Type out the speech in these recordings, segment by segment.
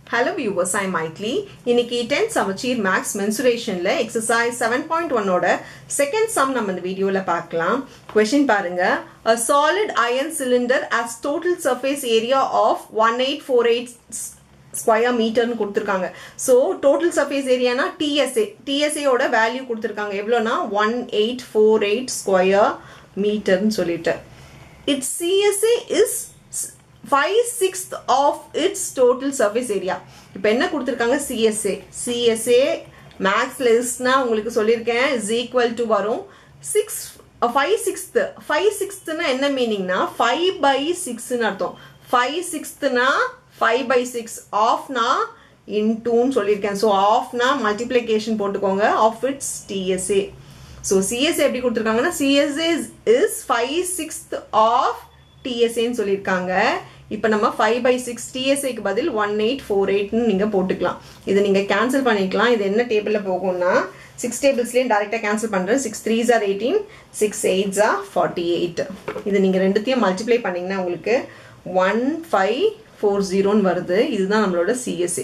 hello viewers ஐ மைட்லி இன்னைக்கு tenth Samacheer maths மென்சுரேஷன்ல exercise seven point ஒன்னோட செகண்ட் சம் நம்ம இந்த வீடியோல பார்க்கலாம் கொஸ்டின் பாருங்க a solid iron cylinder has total surface area of 1848 square மீட்டர்னு கொடுத்துருக்காங்க ஸோ டோட்டல் சர்ஃபேஸ் ஏரியானா டிஎஸ்ஏ டிஎஸ்ஏயோட வேல்யூ கொடுத்துருக்காங்க எவ்வளோனா one eight four eight square மீட்டர்னு சொல்லிட்டு it's CSA is five sixth of its total surface area இப்போ என்ன கொடுத்துருக்காங்க சிஎஸ்ஏ சிஎஸ்ஏ மேக்ஸில் இஸ்னா உங்களுக்கு சொல்லியிருக்கேன் இஸ் ஈக்குவல் டு வரும் சிக்ஸ் ஃபைவ் சிக்ஸ்த்து ஃபைவ் சிக்ஸ்த்துனா என்ன மீனிங்னா ஃபைவ் பை சிக்ஸ்னு அர்த்தம் ஃபைவ் சிக்ஸ்த்துனா ஃபைவ் பை சிக்ஸ் ஆஃப்னா இன்டூன்னு சொல்லியிருக்கேன் ஸோ ஆஃப்னா மல்டிப்ளிகேஷன் போட்டுக்கோங்க of it's TSA so CSA எப்படி கொடுத்துருக்காங்கன்னா CSA is five sixth of டிஎஸ்ஏன்னு சொல்லியிருக்காங்க இப்போ நம்ம ஃபைவ் பை சிக்ஸ் டிஎஸ்ஏக்கு பதில் ஒன் எயிட் ஃபோர் எயிட்னு நீங்கள் போட்டுக்கலாம் இதை நீங்கள் கேன்சல் பண்ணிக்கலாம் இது என்ன டேபிளில் போகும்னா சிக்ஸ் டேபிள்ஸ்லேயும் டேரெக்டாக கேன்சல் பண்ணுறேன் six threes are eighteen six eights are forty eight இது நீங்கள் ரெண்டுத்தையும் மல்டிப்ளை பண்ணிங்கன்னா உங்களுக்கு ஒன் ஃபைவ் ஃபோர் ஜீரோன்னு வருது இதுதான் நம்மளோட சிஎஸ்ஏ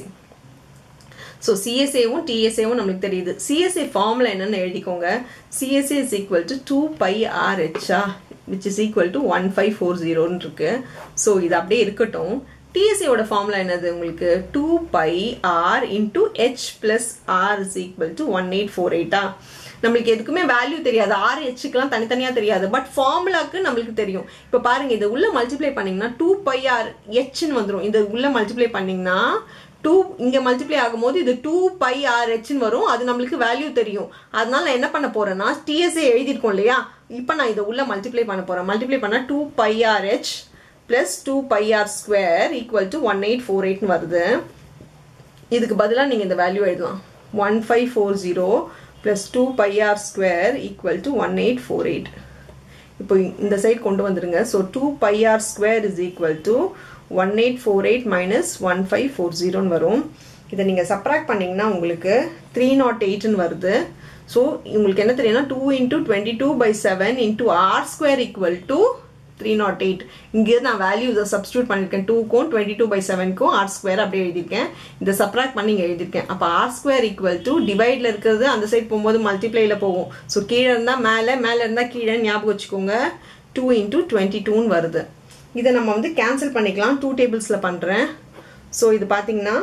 ஸோ சிஎஸ்ஏவும் டிஎஸ்ஏவும் நம்மளுக்கு தெரியுது சிஎஸ்ஏ ஃபார்முலா என்னன்னு எழுதிக்கோங்க CSA is equal to two pi r ஹெச்ஆ which is equal to one five four ஜீரோன்னு இருக்கு ஸோ இது அப்படியே இருக்கட்டும் டிஎஸ்ஏவோட ஃபார்முலா என்னது உங்களுக்கு two pi r into h plus r is equal to one eight four எயிட்டா நம்மளுக்கு எதுக்குமே வேல்யூ தெரியாது ஆர் ஹெச்சுக்கெல்லாம் தனித்தனியாக தெரியாது பட் ஃபார்முலாக்கு நம்மளுக்கு தெரியும் இப்போ பாருங்க இதை உள்ள மல்டிப்ளை பண்ணிங்கன்னா டூ பை ஆர் ஹெச்னு வந்துடும் இந்த உள்ள மல்டிப்ளை பண்ணிங்கன்னா டூ இங்கே மல்டிப்ளை ஆகும்போது இது டூ பை ஆர் ஹெச்னு வரும் அது நம்மளுக்கு வேல்யூ தெரியும் அதனால நான் என்ன பண்ண போறேன்னா டிஎஸ்ஏ எழுதியிருக்கோம் இல்லையா இப்போ நான் இதை உள்ள மல்டிப்ளை பண்ண போறேன் மல்டிப்ளை பண்ணால் two pi r h plus two pi r square equal to one eight four எயிட்னு வருது இதுக்கு பதிலாக நீங்கள் இந்த வேல்யூ எழுதலாம் one five four zero plus two pi r square equal to one eight four eight இப்போ இந்த சைட் கொண்டு வந்துருங்க so two pi r square is equal to one eight four eight minus one five four ஜீரோன்னு வரும் இதை நீங்கள் subtract பண்ணிங்கன்னா உங்களுக்கு த்ரீ நாட் எயிட்னு வருது ஸோ உங்களுக்கு என்ன தெரியும்னா two into twenty two by seven into r square equal to three nought eight இங்கே நான் வேல்யூ இதை சப்ஸ்டியூட் பண்ணியிருக்கேன் டூக்கும் டுவெண்ட்டி டூ பை செவனுக்கும் ஆர் ஸ்கொயர் அப்படியே எழுதியிருக்கேன் இதை சப்ராக்ட் பண்ணி இங்கே எழுதியிருக்கேன் அப்போ ஆர் ஸ்கொயர் ஈக்குவல் டு டிவைடில் இருக்கிறது அந்த சைட் போகும்போது மல்டிப்ளைல போகும் ஸோ கீழே இருந்தால் மேலே மேலே இருந்தால் கீழே ஞாபகம் வச்சுக்கோங்க டூ இன்டூ டுவெண்ட்டி டூன்னு வருது இதை நம்ம வந்து கேன்சல் பண்ணிக்கலாம் டூ டேபிள்ஸில் பண்ணுறேன் ஸோ இது பார்த்தீங்கன்னா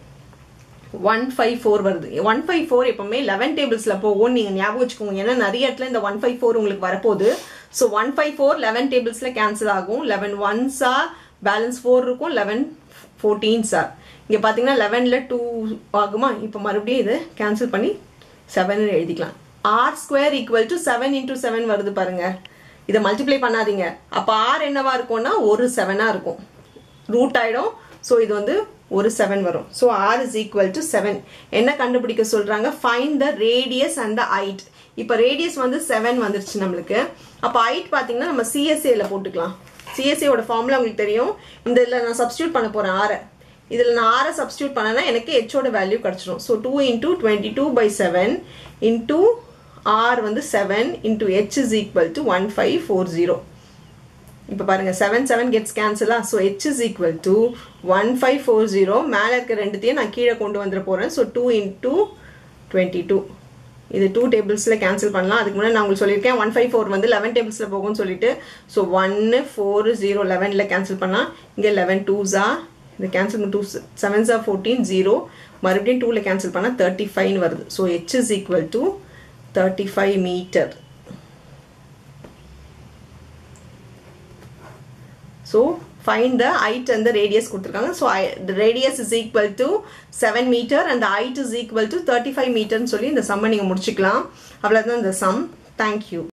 ஒன் ஃபைவ் ஃபோர் வருது ஒன் ஃபைவ் ஃபோர் எப்பவுமே லெவன் டேபிள்ஸில் போகும் நீங்கள் ஞாபகம் வச்சுக்கோங்க ஏன்னா நிறைய இடத்துல இந்த ஒன் ஃபைவ் ஃபோர் உங்களுக்கு வரப்போகுது so one five four eleven டேபிள்ஸில் கேன்சல் ஆகும் லெவன் ஒன்ஸா பேலன்ஸ் ஃபோர் இருக்கும் லெவன் ஃபோர்டீன்ஸா இங்கே பார்த்தீங்கன்னா லெவனில் டூ ஆகுமா இப்போ மறுபடியும் இது கேன்சல் பண்ணி செவன் எழுதிக்கலாம் r square equal to seven into seven வருது பாருங்கள் இதை மல்டிப்ளை பண்ணாதீங்க அப்போ ஆர் என்னவா இருக்கும்னா ஒரு செவனாக இருக்கும் ரூட் ஆகிடும் ஸோ இது வந்து ஒரு செவன் வரும் so r is equal to seven என்ன கண்டுபிடிக்க சொல்கிறாங்க find the radius and the height இப்போ ரேடியஸ் வந்து செவன் வந்துருச்சு நம்மளுக்கு அப்போ ஹைட் பார்த்தீங்கன்னா நம்ம சிஎஸ்ஏல போட்டுக்கலாம் சிஎஸ்ஏவோட ஃபார்முலா உங்களுக்கு தெரியும் இந்த இதில் நான் சப்ஸ்டியூட் பண்ண போகிறேன் ஆரை இதில் நான் ஆரை சப்ஸ்டியூட் பண்ணேன்னா எனக்கு ஹெச்சோட வேல்யூ கிடச்சிடும் so two into twenty two by seven into r வந்து seven into h is equal to one five four zero இப்போ பாருங்கள் செவன் செவன் கெட்ஸ் கேன்சலா so h is equal to one five four zero மேலே இருக்க ரெண்டுத்தையும் நான் கீழே கொண்டு வந்துட போகிறேன் so two into twenty two இது டூ டேபிள்ஸில் கேன்சல் பண்ணலாம் அதுக்கு முன்னாடி நான் உங்களுக்கு சொல்லியிருக்கேன் ஒன் ஃபைவ் ஃபோர் வந்து லெவன் டேபிள்ஸில் போகும்னு சொல்லிட்டு ஸோ ஒன்று ஃபோர் ஜீரோ லெவனில் கேன்சல் பண்ணால் இங்கே லெவன் டூஸா இது கேன்சல் பண்ண டூ செவன் ஜா ஃபோர்டீன் ஜீரோ மறுபடியும் டூவில் கேன்சல் பண்ணால் தேர்ட்டி ஃபைவ்னு வருது so h is equal to thirty five meter so find the height and the radius கொடுத்துருக்காங்க so the radius is equal to seven meter and height is equal to thirty five மீட்டர்னு சொல்லி இந்த சம்மை நீங்கள் முடிச்சுக்கலாம் அவ்வளோதான் இந்த சம் தேங்க்யூ